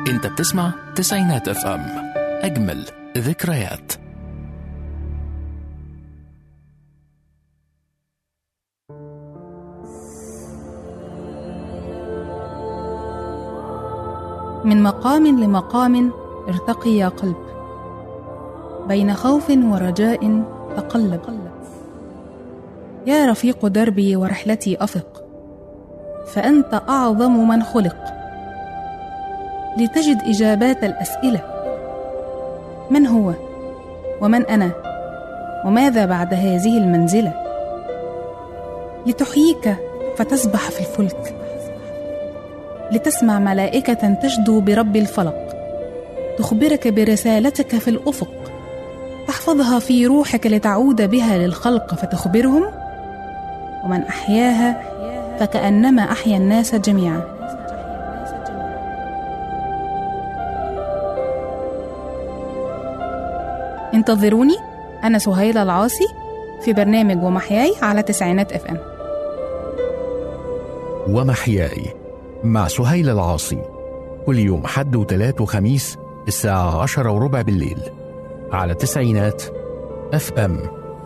انت بتسمع تسعينات اف ام اجمل ذكريات من مقام لمقام ارتقي يا قلب بين خوف ورجاء تقلب يا رفيق دربي ورحلتي افق فانت اعظم من خلق لتجد اجابات الاسئله من هو ومن انا وماذا بعد هذه المنزله لتحييك فتسبح في الفلك لتسمع ملائكة تجدو برب الفلق تخبرك برسالتك في الأفق تحفظها في روحك لتعود بها للخلق فتخبرهم ومن أحياها فكأنما أحيا الناس جميعا انتظروني أنا سهيلة العاصي في برنامج ومحياي على تسعينات اف ام ومحياي مع سهيل العاصي كل يوم حد وتلات وخميس الساعة عشرة وربع بالليل على تسعينات اف ام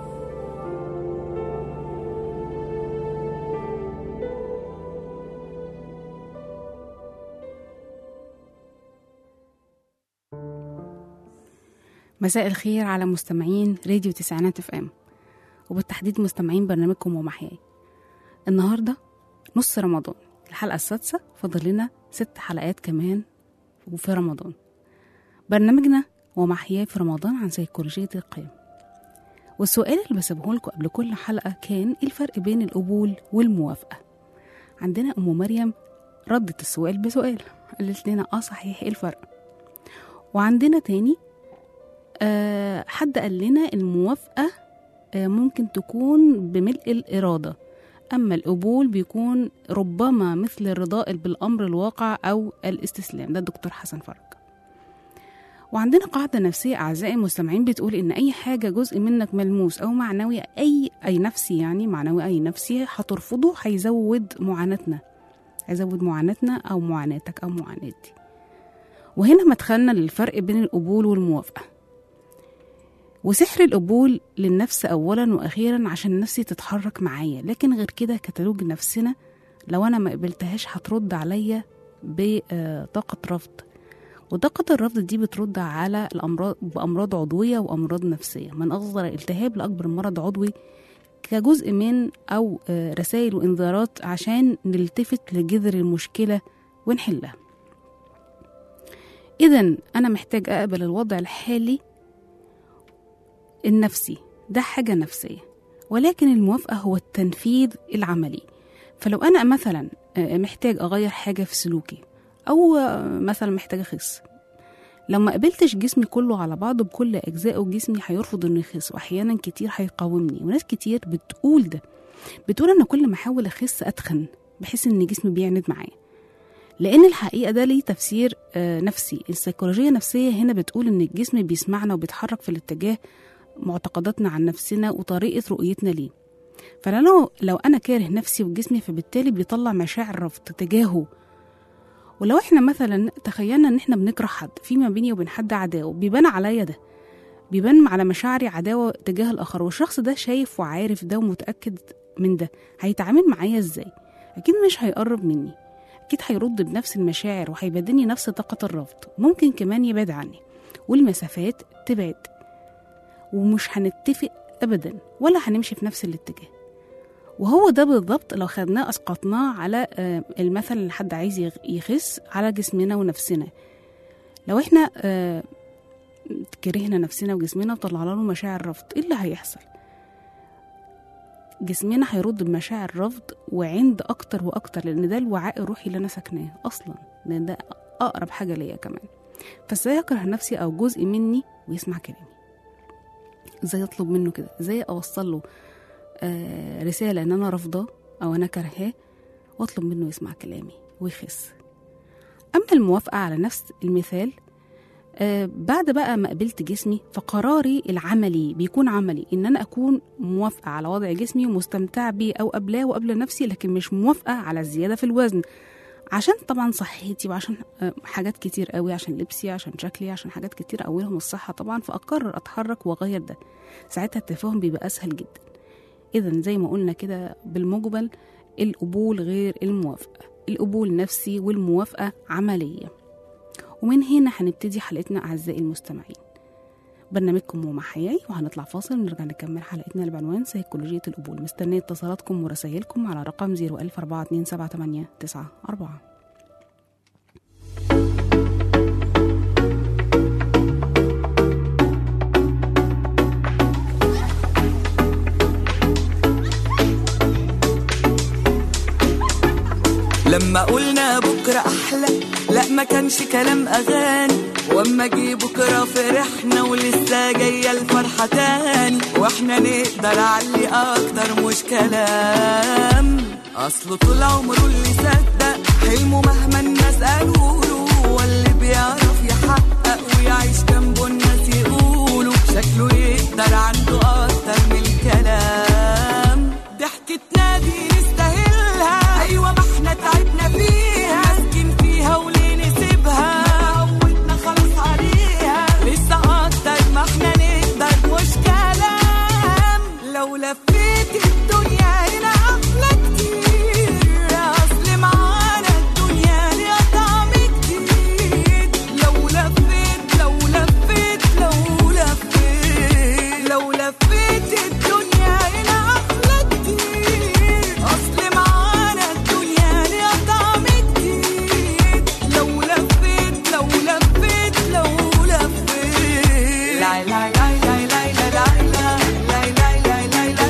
مساء الخير على مستمعين راديو تسعينات اف ام وبالتحديد مستمعين برنامجكم ومحياي النهارده نص رمضان الحلقة السادسة فاضل لنا ست حلقات كمان وفي رمضان برنامجنا ومحياي في رمضان عن سيكولوجية القيم والسؤال اللي بسيبه لكم قبل كل حلقة كان ايه الفرق بين القبول والموافقة عندنا أم مريم ردت السؤال بسؤال قالت لنا اه صحيح ايه الفرق وعندنا تاني آه حد قال لنا الموافقة آه ممكن تكون بملء الإرادة أما القبول بيكون ربما مثل الرضاء بالأمر الواقع أو الاستسلام ده الدكتور حسن فرج وعندنا قاعدة نفسية أعزائي المستمعين بتقول إن أي حاجة جزء منك ملموس أو معنوي أي أي نفسي يعني معنوي أي نفسي هترفضه هيزود معاناتنا هيزود معاناتنا أو معاناتك أو معاناتي وهنا مدخلنا للفرق بين القبول والموافقة وسحر القبول للنفس أولا وأخيرا عشان نفسي تتحرك معايا لكن غير كده كتالوج نفسنا لو أنا ما قبلتهاش هترد عليا بطاقة رفض وطاقة الرفض دي بترد على الأمراض بأمراض عضوية وأمراض نفسية من أصغر التهاب لأكبر مرض عضوي كجزء من أو رسائل وإنذارات عشان نلتفت لجذر المشكلة ونحلها إذا أنا محتاج أقبل الوضع الحالي النفسي ده حاجة نفسية ولكن الموافقة هو التنفيذ العملي فلو أنا مثلا محتاج أغير حاجة في سلوكي أو مثلا محتاج أخس لو ما قبلتش جسمي كله على بعضه بكل أجزائه جسمي هيرفض إنه يخس وأحيانا كتير هيقاومني وناس كتير بتقول ده بتقول أنا كل ما أحاول أخس أتخن بحس إن جسمي بيعند معايا لأن الحقيقة ده ليه تفسير نفسي السيكولوجية النفسية هنا بتقول إن الجسم بيسمعنا وبيتحرك في الاتجاه معتقداتنا عن نفسنا وطريقة رؤيتنا ليه فلو لو أنا كاره نفسي وجسمي فبالتالي بيطلع مشاعر رفض تجاهه ولو احنا مثلا تخيلنا ان احنا بنكره حد في ما بيني وبين حد عداوة بيبان عليا ده بيبان على مشاعري عداوة تجاه الآخر والشخص ده شايف وعارف ده ومتأكد من ده هيتعامل معايا ازاي أكيد مش هيقرب مني أكيد هيرد بنفس المشاعر وهيبادلني نفس طاقة الرفض ممكن كمان يبعد عني والمسافات تبعد ومش هنتفق ابدا ولا هنمشي في نفس الاتجاه وهو ده بالضبط لو خدناه اسقطناه على المثل اللي حد عايز يخس على جسمنا ونفسنا لو احنا كرهنا نفسنا وجسمنا وطلعنا له مشاعر رفض ايه اللي هيحصل جسمنا هيرد بمشاعر رفض وعند اكتر واكتر لان ده الوعاء الروحي اللي انا ساكناه اصلا لان ده اقرب حاجه ليا كمان فازاي اكره نفسي او جزء مني ويسمع كلامي ازاي اطلب منه كده ازاي اوصل له آه رساله ان انا رافضاه او انا كرهاه واطلب منه يسمع كلامي ويخس اما الموافقه على نفس المثال آه بعد بقى ما قبلت جسمي فقراري العملي بيكون عملي ان انا اكون موافقه على وضع جسمي ومستمتعه بيه او قبلاه وقبل نفسي لكن مش موافقه على الزياده في الوزن عشان طبعا صحتي وعشان آه، حاجات كتير قوي عشان لبسي عشان شكلي عشان حاجات كتير اولهم الصحه طبعا فاقرر اتحرك واغير ده ساعتها التفاهم بيبقى اسهل جدا اذا زي ما قلنا كده بالمجمل القبول غير الموافقه القبول نفسي والموافقه عمليه ومن هنا هنبتدي حلقتنا اعزائي المستمعين برنامجكم ومع حياي وهنطلع فاصل ونرجع نكمل حلقتنا اللي بعنوان سيكولوجية القبول مستنية اتصالاتكم ورسائلكم على رقم 014278994 لما قلنا بكرة أحلى لا ما كانش كلام أغاني واما جه بكرة فرحنا ولسه جاية الفرحة تاني واحنا نقدر علي أكتر مش كلام أصله طول عمره اللي صدق حلمه مهما الناس قالوله هو اللي بيعرف يحقق ويعيش جنبه الناس يقولوا شكله يقدر عنده أكتر من الكلام ضحكتنا دي نستاهلها أيوة ما احنا تعبنا فيها ماسكين فيها وليه نسيبها عودنا خلاص عليها لسه أكتر ما احنا نقدر مش كلام لو لفيت الدنيا هنا أحلى كتير أصل معانا الدنيا ليها طعم جديد لو لفيت لو لفيت لو لفيت لو لفيت الدنيا هنا أحلى كتير أصل معانا الدنيا ليها طعم جديد لو لفيت لو لفيت لو لفيت لا لا لا لا لا لا لا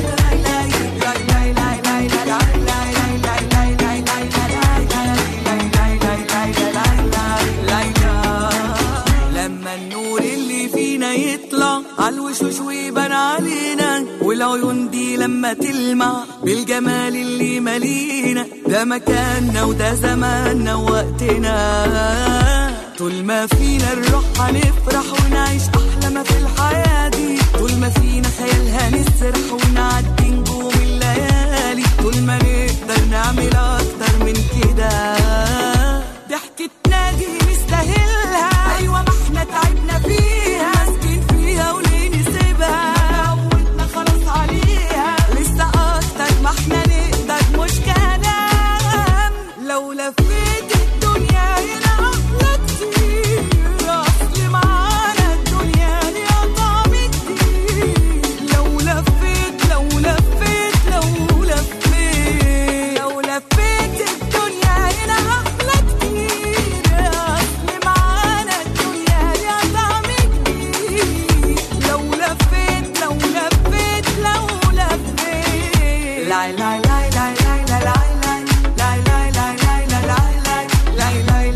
لما النور اللي فينا يطلع عالوشوش ويبان علينا والعيون دي لما تلمع بالجمال اللي مالينا ده مكاننا وده زماننا ووقتنا طول ما فينا الروح هنفرح ونعيش احلى ما في الحياه دي طول ما فينا خيال هنسرح ونعدي نجوم الليالي طول ما نقدر نعمل اكتر من كده ضحكتنا دي نستاهلها ايوه ما احنا تعبنا فيها ماسكين فيها وليه نسيبها عودنا خلاص عليها لسه اكتر ما احنا نقدر مش كلام لو لفيت الدنيا هنا احلى كتير اصل معانا الدنيا ليها طعم جديد لو لفيت لو لفيت لو لفيت لو لفيت الدنيا هنا احلى كتير اصل معانا الدنيا ليها طعم جديد لو لفيت لو لفيت لو لفيت لا لا لا لا لا لا لا لا لا لا لا لا لا لا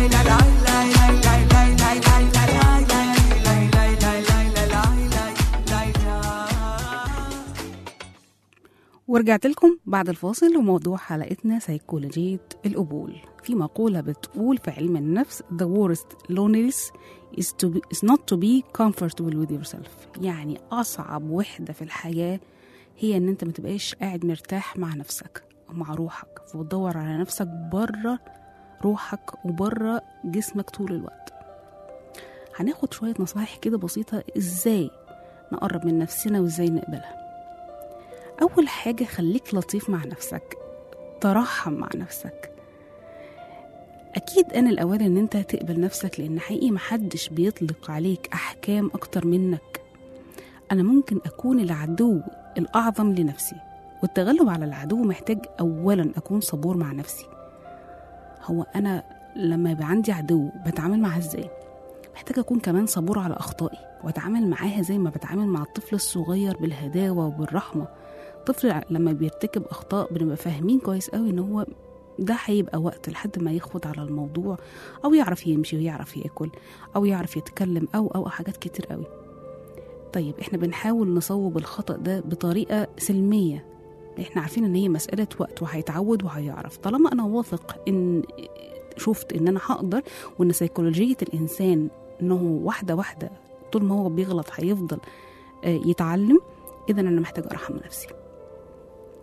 ورجعت لكم بعد الفاصل وموضوع حلقتنا سيكولوجية القبول في مقولة بتقول في علم النفس the worst loneliness is, to be, is not to be comfortable with yourself يعني أصعب وحدة في الحياة هي إن أنت ما تبقاش قاعد مرتاح مع نفسك ومع روحك وتدور على نفسك بره روحك وبره جسمك طول الوقت هناخد شوية نصايح كده بسيطة إزاي نقرب من نفسنا وإزاي نقبلها أول حاجة خليك لطيف مع نفسك ترحم مع نفسك أكيد أنا الأوان إن أنت تقبل نفسك لأن حقيقي محدش بيطلق عليك أحكام أكتر منك أنا ممكن أكون العدو الأعظم لنفسي والتغلب على العدو محتاج أولا أكون صبور مع نفسي هو أنا لما يبقى عندي عدو بتعامل معاه إزاي محتاج أكون كمان صبور على أخطائي وأتعامل معاها زي ما بتعامل مع الطفل الصغير بالهداوة وبالرحمة الطفل لما بيرتكب أخطاء بنبقى فاهمين كويس قوي إن هو ده هيبقى وقت لحد ما يخفض على الموضوع أو يعرف يمشي ويعرف ياكل أو يعرف يتكلم أو أو حاجات كتير قوي طيب احنا بنحاول نصوب الخطأ ده بطريقة سلمية احنا عارفين ان هي مسألة وقت وهيتعود وهيعرف طالما انا واثق ان شفت ان انا هقدر وان سيكولوجية الانسان انه واحدة واحدة طول ما هو بيغلط هيفضل آه، يتعلم اذا انا محتاج ارحم نفسي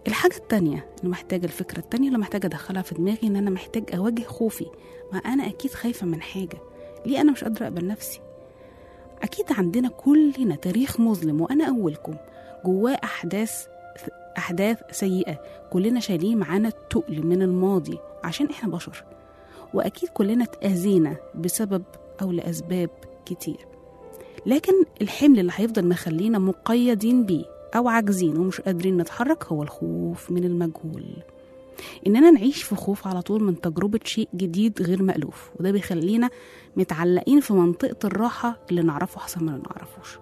الحاجة التانية اللي محتاجة الفكرة التانية اللي محتاجة أدخلها في دماغي إن أنا محتاج أواجه خوفي ما أنا أكيد خايفة من حاجة ليه أنا مش قادرة أقبل نفسي أكيد عندنا كلنا تاريخ مظلم وأنا أولكم جواه أحداث أحداث سيئة كلنا شايلين معانا التقل من الماضي عشان إحنا بشر وأكيد كلنا اتأذينا بسبب أو لأسباب كتير لكن الحمل اللي هيفضل مخلينا مقيدين بيه أو عاجزين ومش قادرين نتحرك هو الخوف من المجهول إننا نعيش في خوف على طول من تجربة شيء جديد غير مألوف وده بيخلينا متعلقين في منطقة الراحة اللي نعرفه أحسن من اللي نعرفوش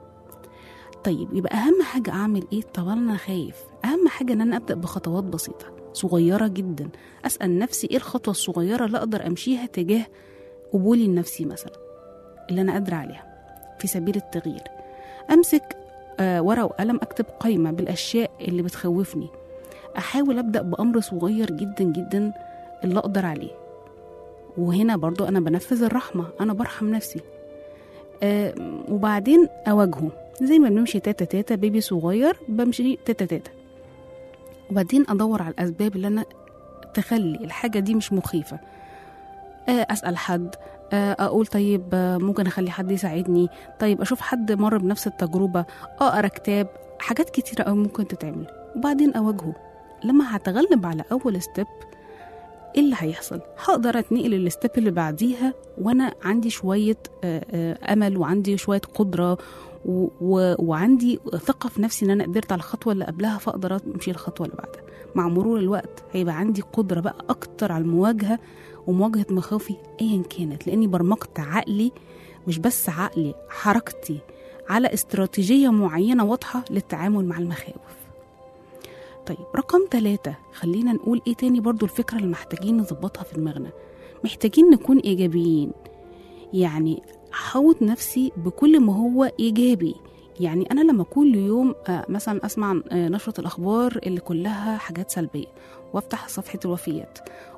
طيب يبقى أهم حاجة أعمل إيه؟ طبعا أنا خايف أهم حاجة إن أنا أبدأ بخطوات بسيطة صغيرة جدا أسأل نفسي إيه الخطوة الصغيرة اللي أقدر أمشيها تجاه قبولي لنفسي مثلا اللي أنا قادرة عليها في سبيل التغيير أمسك آه ورقة وقلم أكتب قائمة بالأشياء اللي بتخوفني أحاول أبدأ بأمر صغير جدا جدا اللي أقدر عليه وهنا برضو أنا بنفذ الرحمة أنا برحم نفسي آه وبعدين أواجهه زي ما بنمشي تاتا تاتا بيبي صغير بمشي تاتا تاتا وبعدين أدور على الأسباب اللي أنا تخلي الحاجة دي مش مخيفة آه أسأل حد آه أقول طيب آه ممكن أخلي حد يساعدني طيب أشوف حد مر بنفس التجربة أقرأ كتاب حاجات كتيرة أوي ممكن تتعمل وبعدين أواجهه لما هتغلب على أول ستيب ايه اللي هيحصل هقدر اتنقل للستيب اللي بعديها وانا عندي شويه آه، آه، امل وعندي شويه قدره و- و- وعندي ثقه في نفسي ان انا قدرت على الخطوه اللي قبلها فاقدر امشي الخطوه اللي بعدها مع مرور الوقت هيبقى عندي قدره بقى اكتر على المواجهه ومواجهه مخاوفي ايا كانت لاني برمجت عقلي مش بس عقلي حركتي على استراتيجيه معينه واضحه للتعامل مع المخاوف طيب رقم ثلاثة خلينا نقول ايه تاني برضو الفكرة اللي محتاجين نظبطها في دماغنا محتاجين نكون ايجابيين يعني حوط نفسي بكل ما هو ايجابي يعني انا لما كل يوم آه، مثلا اسمع آه، نشرة الاخبار اللي كلها حاجات سلبية وافتح صفحة الوفيات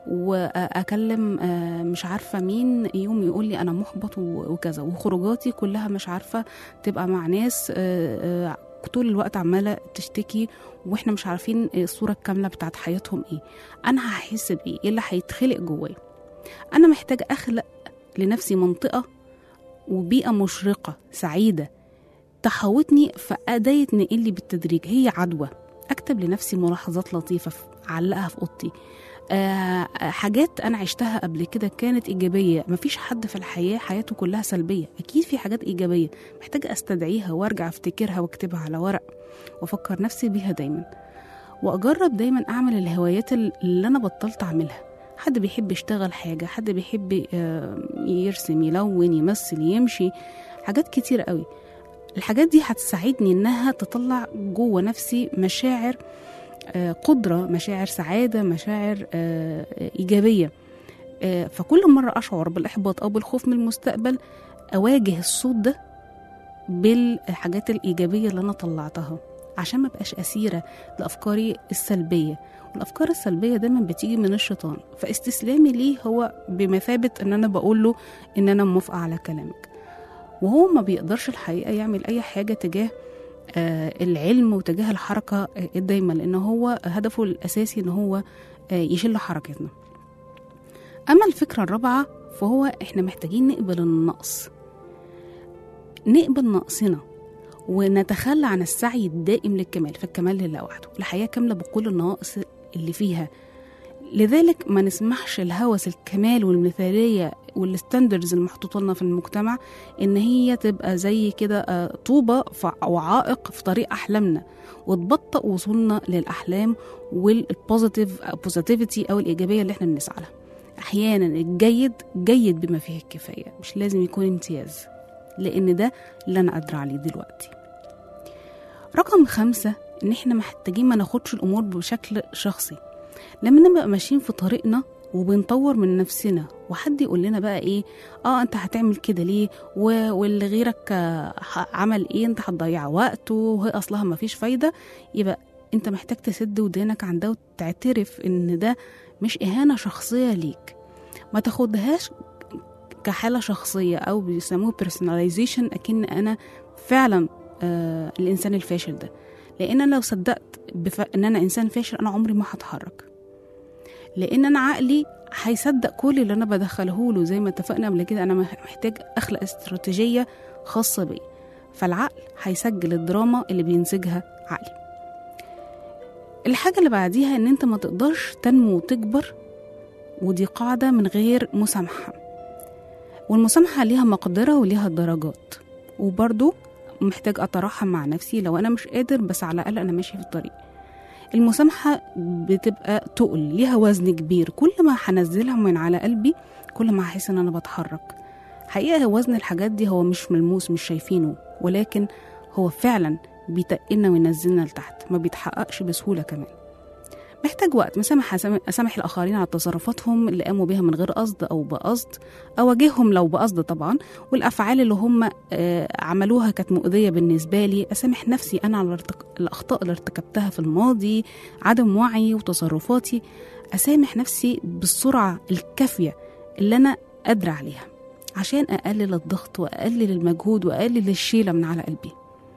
واكلم آه، مش عارفة مين يوم يقول لي انا محبط و- وكذا وخروجاتي كلها مش عارفة تبقى مع ناس آه، آه، طول الوقت عمالة تشتكي واحنا مش عارفين الصورة الكاملة بتاعت حياتهم ايه انا هحس بايه ايه اللي هيتخلق جوايا انا محتاجة اخلق لنفسي منطقة وبيئة مشرقة سعيدة تحوطني فأداة تنقلي بالتدريج هي عدوى أكتب لنفسي ملاحظات لطيفة ف- أعلقها في أوضتي آه حاجات أنا عشتها قبل كده كانت إيجابية مفيش حد في الحياة حياته كلها سلبية أكيد في حاجات إيجابية محتاجة أستدعيها وأرجع أفتكرها وأكتبها على ورق وأفكر نفسي بيها دايما وأجرب دايما أعمل الهوايات اللي أنا بطلت أعملها حد بيحب يشتغل حاجة حد بيحب آه، يرسم يلون يمثل يمشي حاجات كتير قوي الحاجات دي هتساعدني انها تطلع جوه نفسي مشاعر آه، قدرة مشاعر سعادة مشاعر آه، آه، إيجابية آه، فكل مرة أشعر بالإحباط أو بالخوف من المستقبل أواجه الصوت ده بالحاجات الإيجابية اللي أنا طلعتها عشان ما بقاش أسيرة لأفكاري السلبية والأفكار السلبية دايما بتيجي من الشيطان فاستسلامي ليه هو بمثابة إن أنا بقول له إن أنا موافقة على كلامك وهو ما بيقدرش الحقيقة يعمل أي حاجة تجاه آه، العلم وتجاه الحركة آه، الدايمة لأن هو هدفه الأساسي إن هو آه، يشل حركتنا أما الفكرة الرابعة فهو إحنا محتاجين نقبل النقص نقبل نقصنا ونتخلى عن السعي الدائم للكمال فالكمال لله وحده الحياة كاملة بكل النواقص اللي فيها لذلك ما نسمحش الهوس الكمال والمثالية والستاندردز المحطوطة لنا في المجتمع ان هي تبقى زي كده آه، طوبة ف- او عائق في طريق احلامنا وتبطئ وصولنا للاحلام والبوزيتيف بوزيتيفيتي او الايجابية اللي احنا بنسعى لها احيانا الجيد جيد بما فيه الكفاية مش لازم يكون امتياز لان ده اللي انا قادرة عليه دلوقتي رقم خمسة ان احنا محتاجين ما ناخدش الامور بشكل شخصي لما نبقى ماشيين في طريقنا وبنطور من نفسنا وحد يقول لنا بقى ايه اه انت هتعمل كده ليه و- واللي غيرك آه، ح- عمل ايه انت هتضيع وقته وهي اصلها ما فيش فايده يبقى انت محتاج تسد ودانك عن ده وتعترف ان ده مش اهانه شخصيه ليك ما تاخدهاش كحاله شخصيه او بيسموه personalization اكن انا فعلا آه الانسان الفاشل ده لان انا لو صدقت بف... ان انا انسان فاشل انا عمري ما هتحرك لان انا عقلي هيصدق كل اللي انا بدخله له زي ما اتفقنا قبل كده انا محتاج اخلق استراتيجيه خاصه بي فالعقل هيسجل الدراما اللي بينسجها عقلي الحاجه اللي بعديها ان انت ما تقدرش تنمو وتكبر ودي قاعده من غير مسامحه والمسامحه ليها مقدره وليها درجات وبرضو محتاج اترحم مع نفسي لو انا مش قادر بس على الاقل انا ماشي في الطريق المسامحة بتبقى تقل ليها وزن كبير كل ما هنزلها من على قلبي كل ما هحس ان انا بتحرك حقيقة وزن الحاجات دي هو مش ملموس مش شايفينه ولكن هو فعلا بيتقلنا وينزلنا لتحت ما بيتحققش بسهولة كمان محتاج وقت مسامح أسامح الآخرين على تصرفاتهم اللي قاموا بيها من غير قصد أو بقصد أواجههم لو بقصد طبعا والأفعال اللي هم آه عملوها كانت مؤذية بالنسبة لي أسامح نفسي أنا على الأخطاء اللي ارتكبتها في الماضي عدم وعي وتصرفاتي أسامح نفسي بالسرعة الكافية اللي أنا قادرة عليها عشان أقلل الضغط وأقلل المجهود وأقلل الشيلة من على قلبي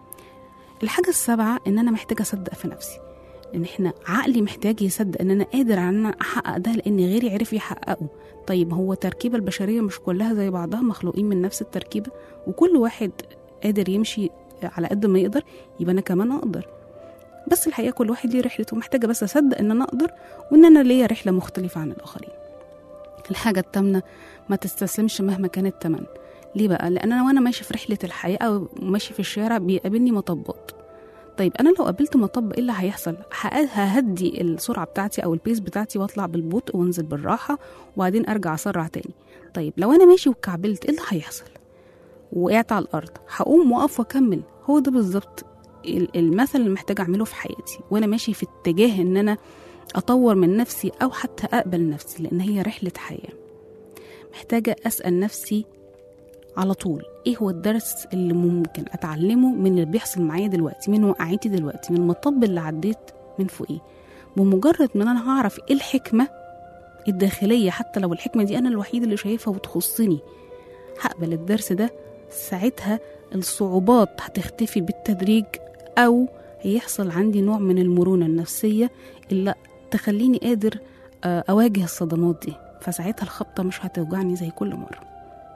الحاجة السابعة إن أنا محتاجة أصدق في نفسي ان احنا عقلي محتاج يصدق ان انا قادر ان انا احقق ده لان غيري عرف يحققه طيب هو التركيبه البشريه مش كلها زي بعضها مخلوقين من نفس التركيبه وكل واحد قادر يمشي على قد ما يقدر يبقى انا كمان اقدر بس الحقيقه كل واحد ليه رحلته محتاجه بس اصدق ان انا اقدر وان انا ليا رحله مختلفه عن الاخرين الحاجه التامنه ما تستسلمش مهما كان التمن ليه بقى لان انا وانا ماشي في رحله الحياه او ماشي في الشارع بيقابلني مطبات طيب انا لو قابلت مطب ايه اللي هيحصل ههدي السرعه بتاعتي او البيس بتاعتي واطلع بالبطء وانزل بالراحه وبعدين ارجع اسرع تاني طيب لو انا ماشي وكعبلت ايه اللي هيحصل وقعت على الارض هقوم واقف واكمل هو ده بالظبط المثل اللي محتاج اعمله في حياتي وانا ماشي في اتجاه ان انا اطور من نفسي او حتى اقبل نفسي لان هي رحله حياه محتاجه اسال نفسي على طول ايه هو الدرس اللي ممكن اتعلمه من اللي بيحصل معايا دلوقتي من وقعتي دلوقتي من المطب اللي عديت من فوقيه بمجرد ما انا هعرف ايه الحكمه الداخليه حتى لو الحكمه دي انا الوحيد اللي شايفها وتخصني هقبل الدرس ده ساعتها الصعوبات هتختفي بالتدريج او هيحصل عندي نوع من المرونه النفسيه اللي تخليني قادر اواجه الصدمات دي فساعتها الخبطه مش هتوجعني زي كل مره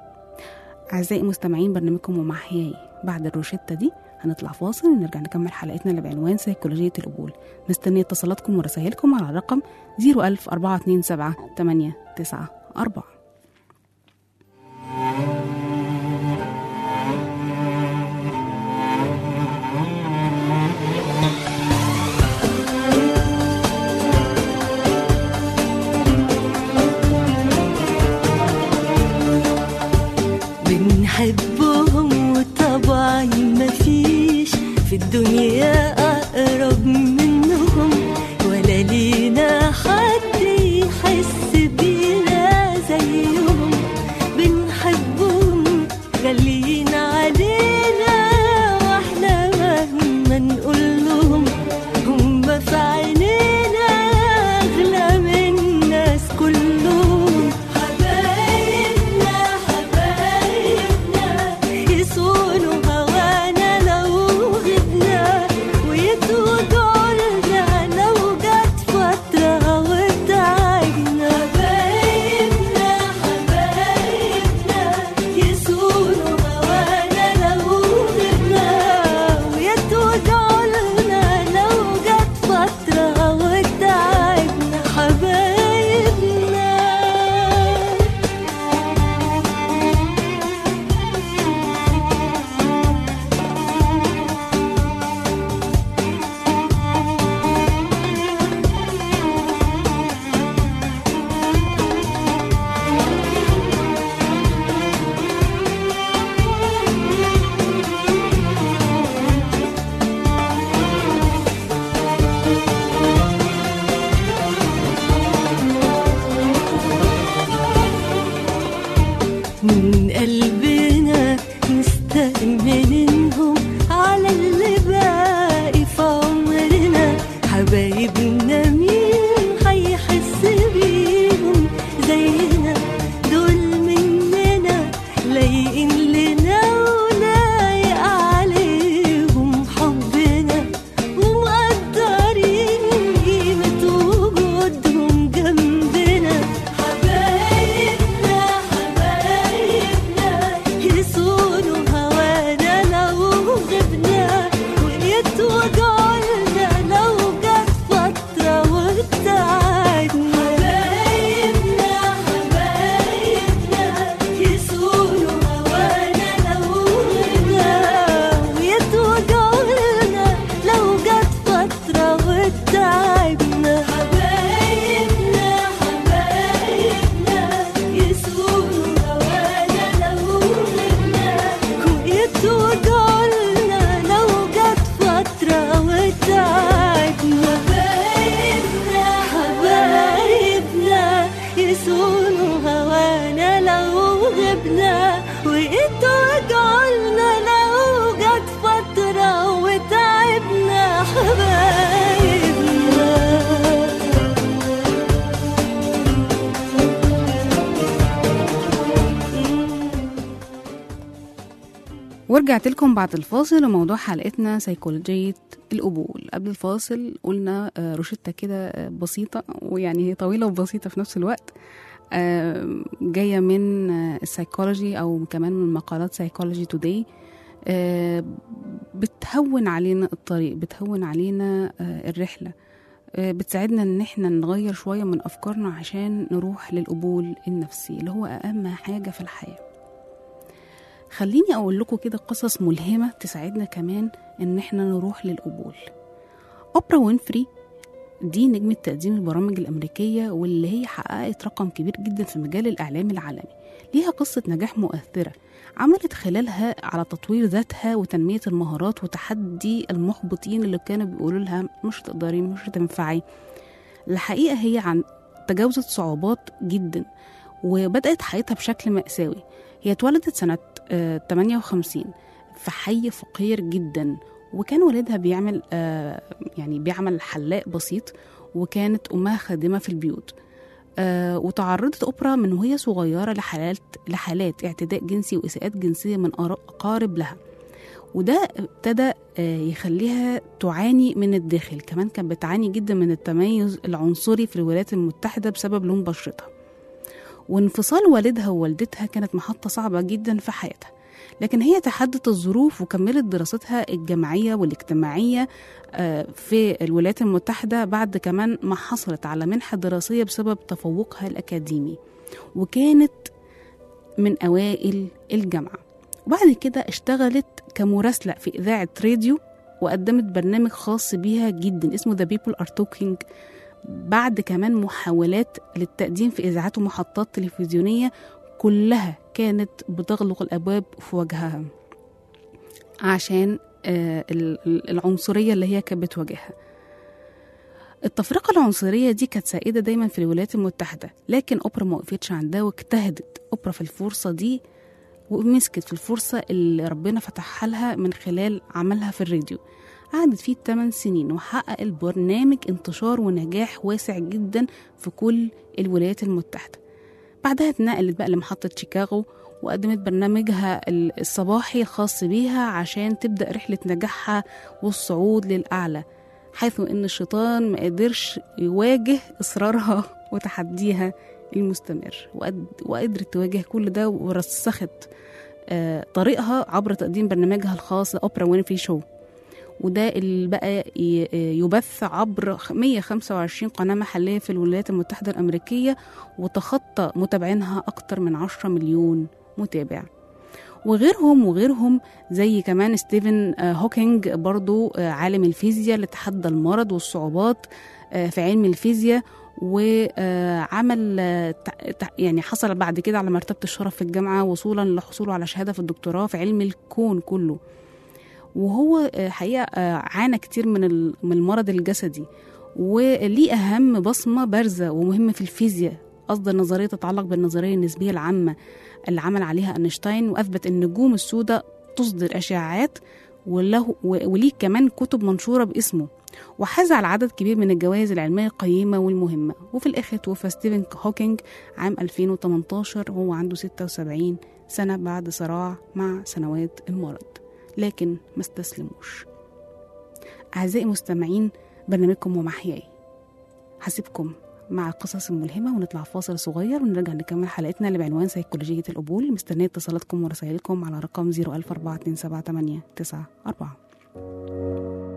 أعزائي مستمعين برنامجكم ومحياي بعد الروشتة دي هنطلع فاصل ونرجع نكمل حلقتنا اللي بعنوان سيكولوجية القبول مستنية اتصالاتكم ورسائلكم على الرقم 01000 427 894 بنحبهم وطبعا مفيش في الدنيا أقرب منهم ولا لينا حد يحس بينا زيهم بنحبهم غاليين علينا واحنا مهما نقول لهم هم في عينينا أغلى من الناس كلهم حبايبنا حبايبنا يصونوا هوانا لو غبنا ويتوجعوا ورجعت لكم بعد الفاصل وموضوع حلقتنا سيكولوجية القبول قبل الفاصل قلنا آه، روشتة كده آه، بسيطة ويعني هي طويلة وبسيطة في نفس الوقت آه، جاية من آه، السيكولوجي أو كمان من مقالات سيكولوجي توداي بتهون علينا الطريق بتهون علينا آه، الرحلة آه، بتساعدنا ان احنا نغير شوية من افكارنا عشان نروح للقبول النفسي اللي هو اهم حاجة في الحياة خليني اقول لكم كده قصص ملهمة تساعدنا كمان ان احنا نروح للقبول اوبرا وينفري دي نجمة تقديم البرامج الأمريكية واللي هي حققت رقم كبير جدا في مجال الإعلام العالمي ليها قصة نجاح مؤثرة عملت خلالها على تطوير ذاتها وتنمية المهارات وتحدي المحبطين اللي كانوا بيقولوا لها مش تقدري مش هتنفعي الحقيقة هي عن تجاوزت صعوبات جدا وبدأت حياتها بشكل مأساوي هي اتولدت سنة آه، 58 في حي فقير جدا وكان والدها بيعمل آه، يعني بيعمل حلاق بسيط وكانت أمها خادمة في البيوت آه، وتعرضت أوبرا من وهي صغيرة لحالات لحالات اعتداء جنسي وإساءات جنسية من أرا- أقارب لها وده ابتدى آه، يخليها تعاني من الداخل كمان كانت بتعاني جدا من التميز العنصري في الولايات المتحدة بسبب لون بشرتها وانفصال والدها ووالدتها كانت محطة صعبة جدا في حياتها لكن هي تحدت الظروف وكملت دراستها الجامعية والاجتماعية آه، في الولايات المتحدة بعد كمان ما حصلت على منحة دراسية بسبب تفوقها الأكاديمي وكانت من أوائل الجامعة وبعد كده اشتغلت كمراسلة في إذاعة راديو وقدمت برنامج خاص بيها جدا اسمه The People Are Talking بعد كمان محاولات للتقديم في إذاعات ومحطات تلفزيونية كلها كانت بتغلق الأبواب في وجهها عشان آه، ال- ال- العنصرية اللي هي كانت بتواجهها التفرقة العنصرية دي كانت سائدة دايما في الولايات المتحدة لكن أوبرا ما وقفتش عندها واجتهدت أوبرا في الفرصة دي ومسكت في الفرصة اللي ربنا فتحها لها من خلال عملها في الراديو قعدت فيه 8 سنين وحقق البرنامج انتشار ونجاح واسع جدا في كل الولايات المتحدة بعدها اتنقلت بقى لمحطة شيكاغو وقدمت برنامجها ال- الصباحي الخاص بيها عشان تبدأ رحلة نجاحها والصعود للأعلى حيث إن الشيطان ما قدرش يواجه إصرارها وتحديها المستمر وقد- وقدرت تواجه كل ده ورسخت آه، طريقها عبر تقديم برنامجها الخاص أوبرا وينفري شو وده اللي بقى ي- يبث عبر 125 قناة محلية في الولايات المتحدة الأمريكية وتخطى متابعينها أكتر من 10 مليون متابع وغيرهم وغيرهم زي كمان ستيفن آه، هوكينج برضو آه، عالم الفيزياء اللي تحدى المرض والصعوبات آه، في علم الفيزياء وعمل يعني حصل بعد كده على مرتبة الشرف في الجامعة وصولا لحصوله على شهادة في الدكتوراه في علم الكون كله وهو آه، حقيقة آه، عانى كتير من ال- من المرض الجسدي وليه أهم بصمة بارزة ومهمة في الفيزياء أصدر نظرية تتعلق بالنظرية النسبية العامة اللي عمل عليها أينشتاين وأثبت أن النجوم السوداء تصدر أشعاعات وله و- وليه كمان كتب منشورة باسمه وحاز على عدد كبير من الجوائز العلمية القيمة والمهمة وفي الآخر توفى ستيفن هوكينج عام 2018 وهو عنده 76 سنة بعد صراع مع سنوات المرض لكن ما استسلموش أعزائي مستمعين برنامجكم ومحياي هسيبكم مع القصص الملهمة ونطلع فاصل صغير ونرجع نكمل حلقتنا اللي بعنوان سيكولوجية القبول مستنية اتصالاتكم ورسائلكم على رقم 014278994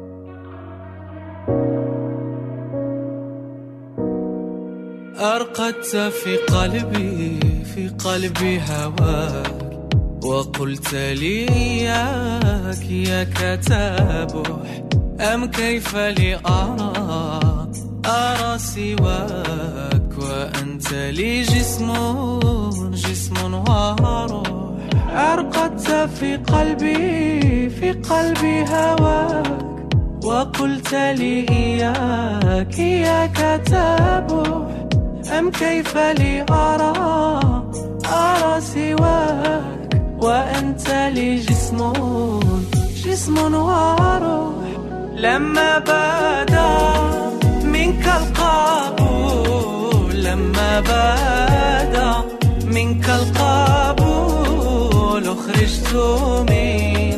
أرقدت في قلبي في قلبي هواك وقلت لي إياك إياك تبح أم كيف لي أرى أرى سواك وأنت لي جسم جسم وروح أرقدت في قلبي في قلبي هواك وقلت لي إياك إياك تبح أم كيف لي أرى أرى سواك وأنت لي جسم جسم وروح لما بدا منك القبول لما بدا منك القبول أخرجت من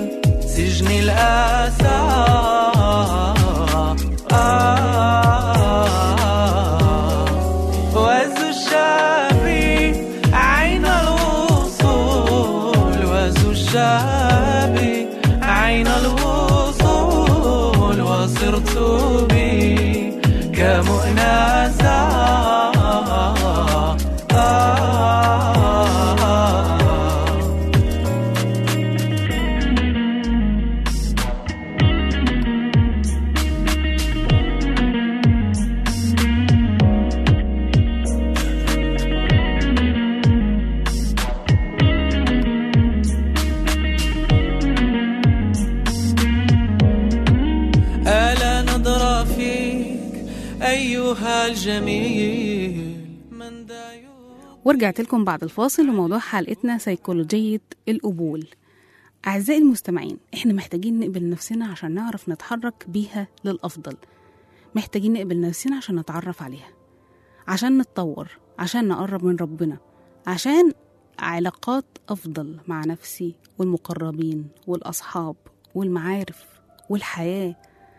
الجميل من دا يوم ورجعت لكم بعد الفاصل وموضوع حلقتنا سيكولوجية القبول أعزائي المستمعين إحنا محتاجين نقبل نفسنا عشان نعرف نتحرك بيها للأفضل محتاجين نقبل نفسنا عشان نتعرف عليها عشان نتطور عشان نقرب من ربنا عشان علاقات أفضل مع نفسي والمقربين والأصحاب والمعارف والحياة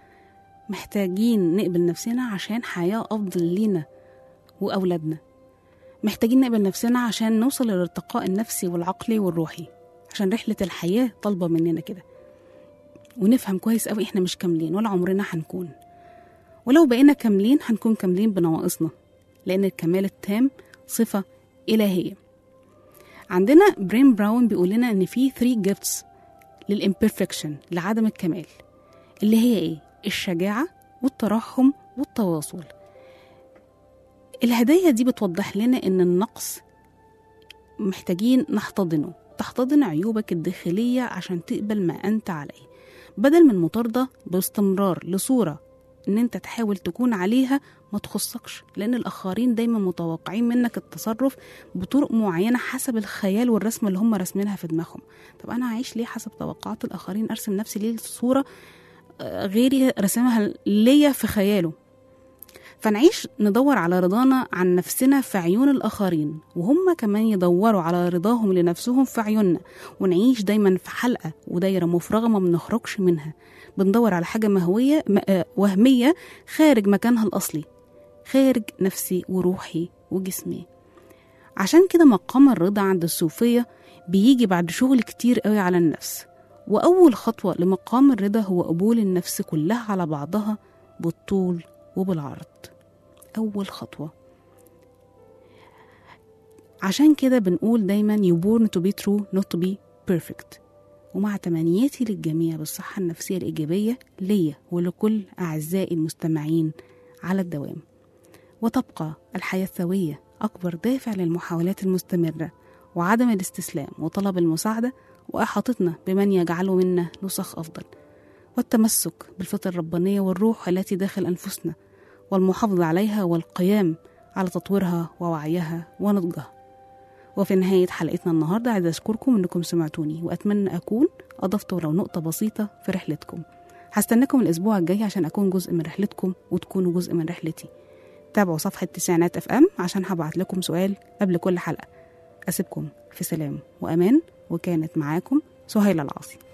محتاجين نقبل نفسنا عشان حياة أفضل لينا وأولادنا محتاجين نقبل نفسنا عشان نوصل للارتقاء النفسي والعقلي والروحي عشان رحلة الحياة طالبة مننا كده ونفهم كويس قوي احنا مش كاملين ولا عمرنا هنكون ولو بقينا كاملين هنكون كاملين بنواقصنا لأن الكمال التام صفة إلهية عندنا برين براون بيقول لنا إن في 3 gifts للإمبرفكشن لعدم الكمال اللي هي إيه؟ الشجاعة والترحم والتواصل الهدايا دي بتوضح لنا إن النقص محتاجين نحتضنه تحتضن عيوبك الداخلية عشان تقبل ما أنت عليه بدل من مطاردة باستمرار لصورة إن أنت تحاول تكون عليها ما تخصكش لأن الآخرين دايما متوقعين منك التصرف بطرق معينة حسب الخيال والرسمة اللي هم راسمينها في دماغهم طب أنا أعيش ليه حسب توقعات الآخرين أرسم نفسي ليه صورة آه، غيري رسمها ليا في خياله فنعيش ندور على رضانا عن نفسنا في عيون الآخرين وهم كمان يدوروا على رضاهم لنفسهم في عيوننا ونعيش دايما في حلقة ودايرة مفرغة ما بنخرجش منها بندور على حاجة مهوية م- آه، وهمية خارج مكانها الأصلي خارج نفسي وروحي وجسمي عشان كده مقام الرضا عند الصوفية بيجي بعد شغل كتير قوي على النفس وأول خطوة لمقام الرضا هو قبول النفس كلها على بعضها بالطول وبالعرض أول خطوة عشان كده بنقول دايما you born to be true not to be perfect ومع تمنياتي للجميع بالصحة النفسية الإيجابية ليا ولكل أعزائي المستمعين على الدوام وتبقى الحياة السوية أكبر دافع للمحاولات المستمرة وعدم الاستسلام وطلب المساعدة وإحاطتنا بمن يجعله منا نسخ أفضل والتمسك بالفطر الربانية والروح التي داخل أنفسنا والمحافظة عليها والقيام على تطويرها ووعيها ونضجها وفي نهاية حلقتنا النهاردة عايزة أشكركم إنكم سمعتوني وأتمنى أكون أضفت ولو نقطة بسيطة في رحلتكم هستناكم الأسبوع الجاي عشان أكون جزء من رحلتكم وتكونوا جزء من رحلتي تابعوا صفحة تسعينات اف ام عشان هبعت لكم سؤال قبل كل حلقة أسيبكم في سلام وأمان وكانت معاكم سهيلة العاصي